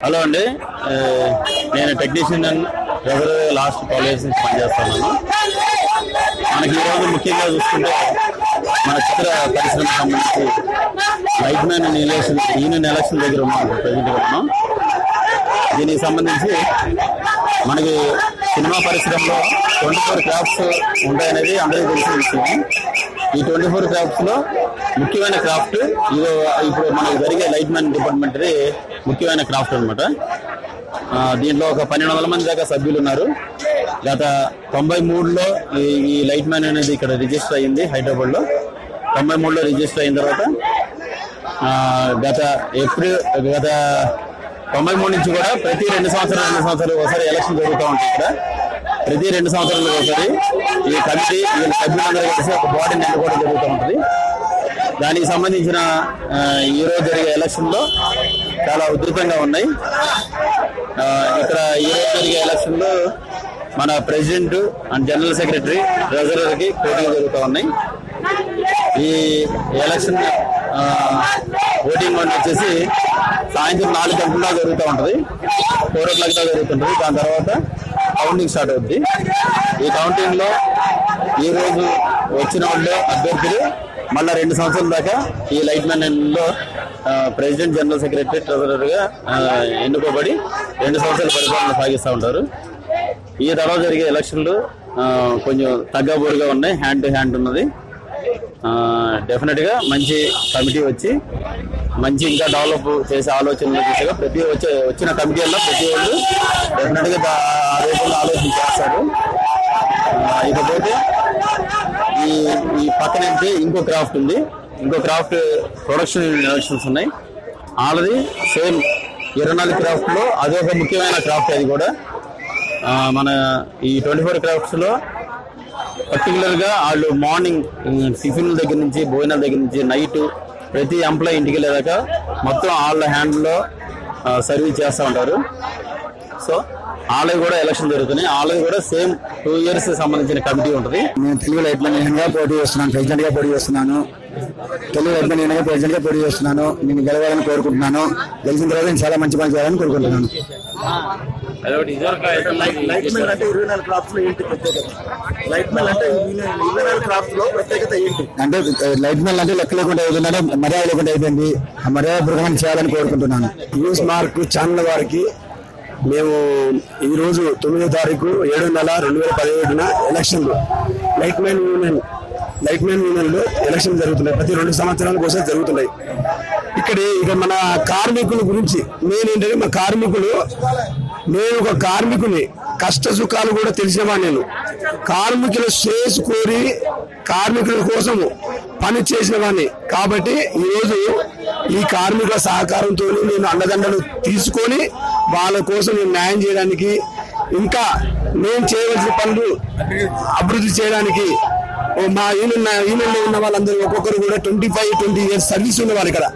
hello అండి ఆ, నేను టెక్నీషియన్ ఎవరు లాస్ట్ కాలేజ్ నుంచి పనిచేస్తున్నాను మనకి ఈరోజు ముఖ్యంగా చూసుకుంటే మన చిత్ర పరిశ్రమకు సంబంధించి light man election union election దగ్గర ఉన్నాం ప్రజెంట్ ఉన్నాం దీనికి సంబంధించి మనకి సినిమా పరిశ్రమలో ట్వంటీ ఫోర్ క్రాఫ్ట్స్ ఉంటాయనేది అందరికీ తెలిసిన విషయం ఈ ట్వంటీ ఫోర్ క్రాఫ్ట్స్ లో ముఖ్యమైన క్రాఫ్ట్ ఇది ఇప్పుడు మనకి జరిగే లైట్ మ్యాన్ డిపార్ట్మెంట్ ముఖ్యమైన క్రాఫ్ట్ అనమాట దీంట్లో ఒక పన్నెండు వందల మంది దాకా సభ్యులు ఉన్నారు గత తొంభై మూడులో ఈ- ఈ లైట్ మ్యాన్ అనేది ఇక్కడ రిజిస్టర్ అయ్యింది హైదరాబాద్ లో తొంభై మూడులో రిజిస్టర్ అయిన తర్వాత ఆ, గత ఏప్రిల్ గత తొంభై మూడు నుంచి కూడా ప్రతి రెండు సంవత్సరాలు రెండు సంవత్సరాలు ఒకసారి ఎలక్షన్ జరుగుతూ ఉంటాయి ఇక్కడ ప్రతి రెండు సంవత్సరాలకు ఒకసారి ఈ కమిటీ ఈ సభ్యులందరూ కలిసి ఒక బాడీని ఎన్నుకోవడం జరుగుతూ ఉంటుంది దానికి సంబంధించిన ఆ, ఈ రోజు జరిగే ఎలక్షన్ లో చాలా ఉధృతంగా ఉన్నాయి ఆ, ఇక్కడ ఈ రోజు జరిగే ఎలక్షన్ లో మన president and general secretary treasurer కి పోటీలు జరుగుతూ ఉన్నాయి ఈ ఎలక్షన్ ఆ, ఓటింగ్ వన్ వచ్చేసి సాయంత్రం నాలుగు గంటల దాకా జరుగుతూ ఉంటుంది ఫోర్ ఓ క్లాక్ దాకా జరుగుతుంటుంది దాని తర్వాత కౌంటింగ్ స్టార్ట్ అవుద్ది ఈ కౌంటింగ్ లో ఈ రోజు వచ్చిన వాళ్ళు అభ్యర్థులు మళ్ళా రెండు సంవత్సరాల దాకా ఈ లైట్ మ్యాన్ లో ప్రెసిడెంట్ జనరల్ సెక్రటరీ ట్రెజరర్ గా ఆ, ఎన్నుకోబడి రెండు సంవత్సరాల పరిపాలన సాగిస్తూ ఉంటారు ఈ తర్వాత జరిగే ఎలక్షన్లు ఆ, కొంచెం తగ్గబోరుగా ఉన్నాయి హ్యాండ్ టు హ్యాండ్ ఉన్నది డెఫినెట్ గా మంచి కమిటీ వచ్చి మంచి ఇంకా డెవలప్ చేసే ఆలోచనలు దిశగా ప్రతి వచ్చే వచ్చిన కమిటీల్లో ప్రతి వాళ్ళు డెఫినెట్ గా దా- ఆ రూపంలో ఆలోచన చేస్తారు ఆ, ఇకపోతే ఈ ఈ పక్కనంటే ఇంకో క్రాఫ్ట్ ఉంది ఇంకో క్రాఫ్ట్ ప్రొడక్షన్ ఎలక్షన్స్ ఉన్నాయి ఆల్రెడీ సేమ్ ఇరవై నాలుగు క్రాఫ్ట్ లో అదొక ముఖ్యమైన క్రాఫ్ట్ అది కూడా ఆ, మన ఈ ట్వంటీ ఫోర్ క్రాఫ్ట్స్ లో పర్టికులర్ గా వాళ్ళు మార్నింగ్ టిఫిన్ దగ్గర నుంచి భోజనాల దగ్గర నుంచి నైట్ ప్రతి ఎంప్లాయ్ ఇంటికి వెళ్ళేదాకా మొత్తం వాళ్ళ హ్యాండ్ లో సర్వీస్ చేస్తూ ఉంటారు సో వాళ్ళకి కూడా ఎలక్షన్ జరుగుతున్నాయి వాళ్ళకి కూడా సేమ్ టూ ఇయర్స్ సంబంధించిన కమిటీ ఉంటుంది నేను తెలుగు లైట్ మ్యాన్ గా పోటీ చేస్తున్నాను ప్రెసిడెంట్ గా పోటీ చేస్తున్నాను తెలుగు లైట్ మ్యాన్ గా ప్రెసిడెంట్ గా పోటీ చేస్తున్నాను నేను గెలవాలని కోరుకుంటున్నాను గెలిచిన తర్వాత నేను చాలా మంచి పని చేయాలని కోరుకుంటున్నాను లైట్ మెన్ అంటే ఇరవై నాలుగు క్రాఫ్ట్స్ లో ఏంటి ప్రత్యేకత లైట్ మెన్ అంటే ఇరవై నాలుగు క్రాఫ్ట్స్ లో ప్రత్యేకత ఏంటి అంటే లైట్ మ్యాన్ అంటే లెక్క లేకుండా అయిపోయిందంటే మర్యాద లేకుండా అయిపోయింది ఆ మర్యాద పూర్వకమైన చేయాలని కోరుకుంటున్నాను న్యూస్ మార్క్ ఛానల్ వారికి మేము ఈ రోజు తొమ్మిదో తారీఖు ఏడో నెల రెండు వేల పదిహేడున election light man union light man union లో ఎలక్షన్ జరుగుతున్నాయి ప్రతి రెండు సంవత్సరాలకు ఒకసారి జరుగుతున్నాయి ఇక్కడ ఇక మన కార్మికుల గురించి మెయిన్ ఏంటంటే మా కార్మికులు నేను ఒక కార్మికుని కష్ట సుఖాలు కూడా తెలిసినవా నేను కార్మికుల శ్రేయస్సు కోరి కార్మికుల కోసము పని చేసిన వాడిని కాబట్టి ఈరోజు ఈ కార్మికుల సహకారంతో నేను అండదండలు తీసుకొని వాళ్ళ కోసం నేను న్యాయం చేయడానికి ఇంకా నేను చేయవలసిన పనులు అభివృద్ధి చేయడానికి ఓ మా యూనియన్ యూనియన్లో ఉన్న వాళ్ళందరూ ఒక్కొక్కరు కూడా twenty five twenty years service ఉన్నవారు ఇక్కడ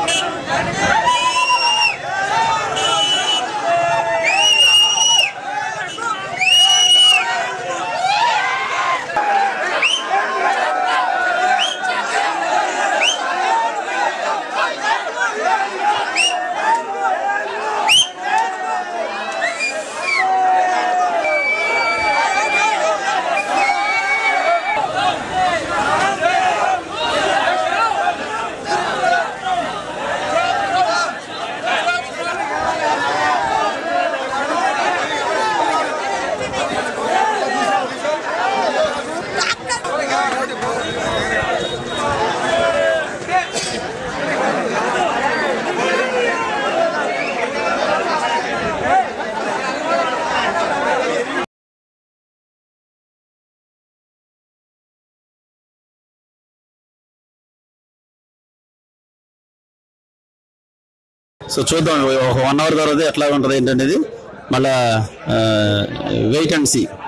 సో చూద్దాం ఒక వన్ అవర్ తర్వాత ఎట్లా ఉంటుంది ఏంటనేది మళ్ళా వెయిట్ అండ్ సీ